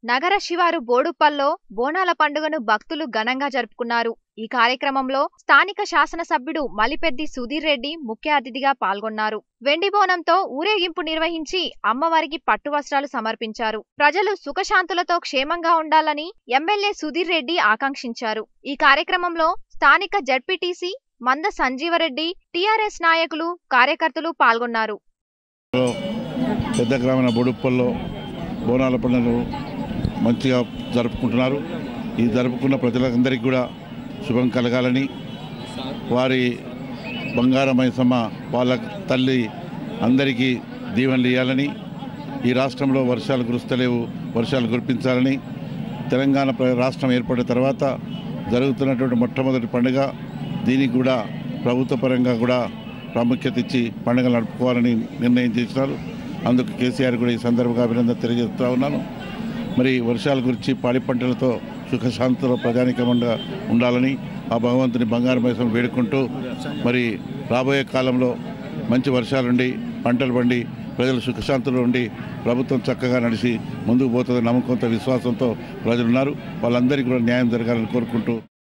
నగర శివారు బోడుప్పల్లో బోనాల పండుగను భక్తులు ఘనంగా జరుపుకున్నారు ఈ కార్యక్రమంలో స్థానిక శాసనసభ్యుడు మలిపెద్ది సుధీర్ రెడ్డి ముఖ్య అతిథిగా పాల్గొన్నారు వెండి బోనంతో ఊరేగింపు నిర్వహించి అమ్మవారికి పట్టు వస్త్రాలు సమర్పించారు ప్రజలు సుఖశాంతులతో క్షేమంగా ఉండాలని ఎమ్మెల్యే సుధీర్ రెడ్డి ఆకాంక్షించారు ఈ కార్యక్రమంలో స్థానిక జడ్పీటీసీ మంద సంజీవరెడ్డి టీఆర్ఎస్ నాయకులు కార్యకర్తలు పాల్గొన్నారు పెద్ద గ్రామీణ బొడుప్పల్లో బోనాల పండుగను మంచిగా జరుపుకుంటున్నారు ఈ జరుపుకున్న ప్రజలందరికీ కూడా శుభం కలగాలని వారి బంగారమైసమ్మ వాళ్ళ తల్లి అందరికీ దీవెనలు ఇవ్వాలని ఈ రాష్ట్రంలో వర్షాలు కురుస్తలేవు వర్షాలు కురిపించాలని తెలంగాణ ప్ర- రాష్ట్రం ఏర్పడిన తర్వాత జరుగుతున్నటువంటి మొట్టమొదటి పండుగ దీనికి కూడా ప్రభుత్వ పరంగా కూడా ప్రాముఖ్యత ఇచ్చి పండుగలు నడుపుకోవాలని నిర్ణయం చేసినారు అందుకు కేసీఆర్ కూడా ఈ సందర్భంగా అభినందన తెలియజేస్తూ ఉన్నాను మరి వర్షాల గురించి పాడి పంటలతో సుఖశాంతిలో ప్రజానికంగా ఉండాలని ఆ భగవంతుని బంగారు మైసం వేడుకుంటూ మరి రాబోయే కాలంలో మంచి వర్షాలుండి పంటలు పండి ప్రజలు సుఖశాంతులు ఉండి ప్రభుత్వం చక్కగా నడిచి ముందుకు పోతుంది నమ్మకంతో విశ్వాసంతో ప్రజలు ఉన్నారు వాళ్ళందరికీ కూడా న్యాయం జరగాలని కోరుకుంటూ